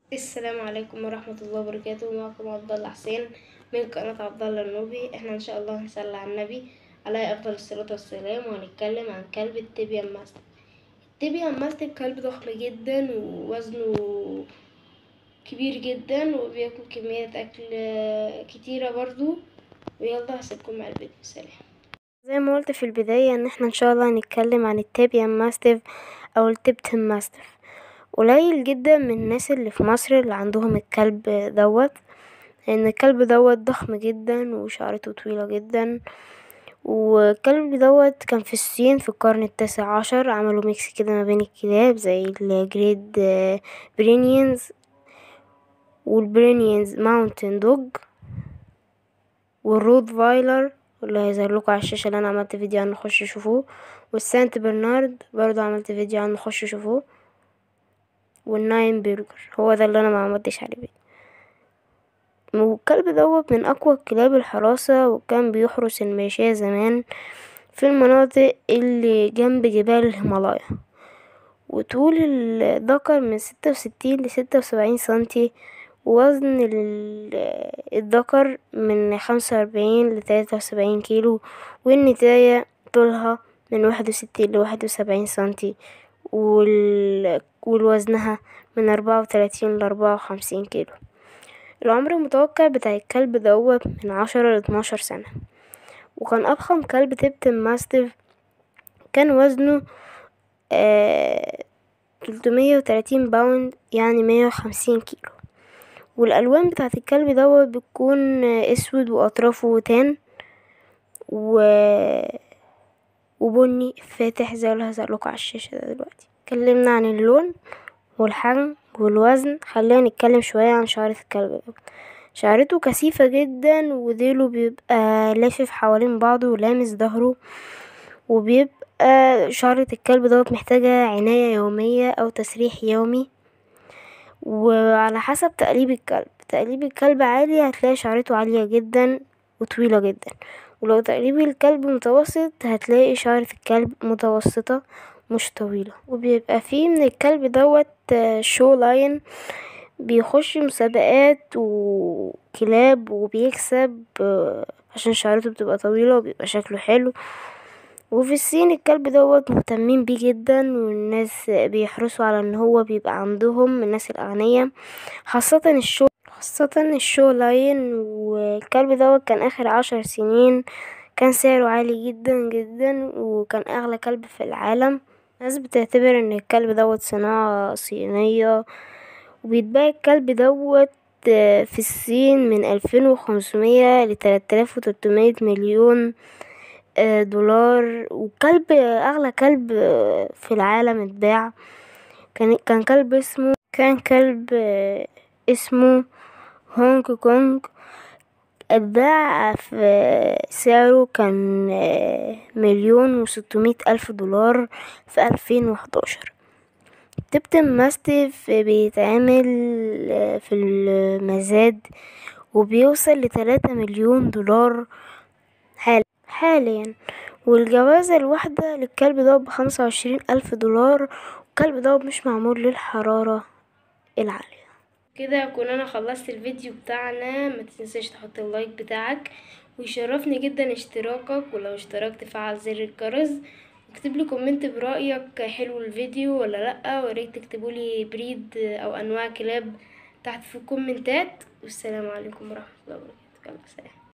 السلام عليكم ورحمة الله وبركاته معكم عبد الله حسين من قناة عبد الله النوبي احنا ان شاء الله هنصلي على النبي عليه افضل الصلاة والسلام وهنتكلم عن كلب التبيان ماستيف التبيان ماستيف كلب ضخم جدا ووزنه كبير جدا وبياكل كمية اكل كتيرة برضو ويلا هسيبكم مع الفيديو سلام زي ما قلت في البداية ان احنا ان شاء الله هنتكلم عن التابيان ماستيف او التبتن ماستيف قليل جدا من الناس اللي في مصر اللي عندهم الكلب دوت لان الكلب دوت ضخم جدا وشعرته طويلة جدا والكلب دوت كان في الصين في القرن التاسع عشر عملوا ميكس كده ما بين الكلاب زي الجريد برينيانز والبرينيانز ماونتن دوج والرود فايلر اللي هيظهرلكوا على الشاشة اللي انا عملت فيديو عنه خشوا شوفوه والسانت برنارد برضو عملت فيديو عنه خشوا شوفوه والناين برجر هو ده اللي انا ما عملتش عليه فيديو والكلب دوت من اقوى كلاب الحراسة وكان بيحرس الماشية زمان في المناطق اللي جنب جبال الهيمالايا وطول الذكر من ستة وستين لستة وسبعين سنتي ووزن الذكر من خمسة وأربعين لتلاتة وسبعين كيلو والنتاية طولها من واحد وستين لواحد وسبعين سنتي وال... والوزنها من أربعة وتلاتين لأربعة وخمسين كيلو العمر المتوقع بتاع الكلب دوت من عشرة لاتناشر سنة وكان أضخم كلب تبتن ماستيف كان وزنه تلتمية وتلاتين باوند يعني مية وخمسين كيلو والألوان بتاعة الكلب دوت بتكون أسود وأطرافه تان و وبني فاتح زي اللي هظهرلكوا على الشاشة ده دلوقتي اتكلمنا عن اللون والحجم والوزن خلينا نتكلم شوية عن شعرة الكلب ده شعرته كثيفة جدا وديله بيبقى لافف حوالين بعضه ولامس ظهره وبيبقى شعرة الكلب دوت محتاجة عناية يومية أو تسريح يومي وعلى حسب تقليب الكلب تقليب الكلب عالي هتلاقي شعرته عالية جدا وطويلة جدا ولو تقليب الكلب متوسط هتلاقي شعرة الكلب متوسطة مش طويلة وبيبقى فيه من الكلب دوت شو لاين بيخش مسابقات وكلاب وبيكسب عشان شعرته بتبقى طويلة وبيبقى شكله حلو وفي الصين الكلب دوت مهتمين بيه جدا والناس بيحرصوا على ان هو بيبقى عندهم الناس الاغنياء خاصة الشو خاصة الشو لاين والكلب دوت كان اخر عشر سنين كان سعره عالي جدا جدا وكان اغلى كلب في العالم الناس بتعتبر ان الكلب دوت صناعة صينية وبيتباع الكلب دوت في الصين من الفين وخمسمية لتلات الاف وتلتمية مليون دولار وكلب اغلى كلب في العالم اتباع كان كان كلب اسمه كان كلب اسمه هونج كونج اتباع في سعره كان مليون وستمية الف دولار في الفين وحداشر تبتن ماستيف بيتعمل في المزاد وبيوصل لتلاتة مليون دولار حاليا حاليا والجوازة الواحدة للكلب ده بخمسة وعشرين ألف دولار والكلب ده مش معمول للحرارة العالية كده اكون انا خلصت الفيديو بتاعنا ما تنساش تحط اللايك بتاعك ويشرفني جدا اشتراكك ولو اشتركت فعل زر الجرس واكتب لي كومنت برايك حلو الفيديو ولا لا وريت تكتبوا لي بريد او انواع كلاب تحت في الكومنتات والسلام عليكم ورحمه الله وبركاته يلا سلام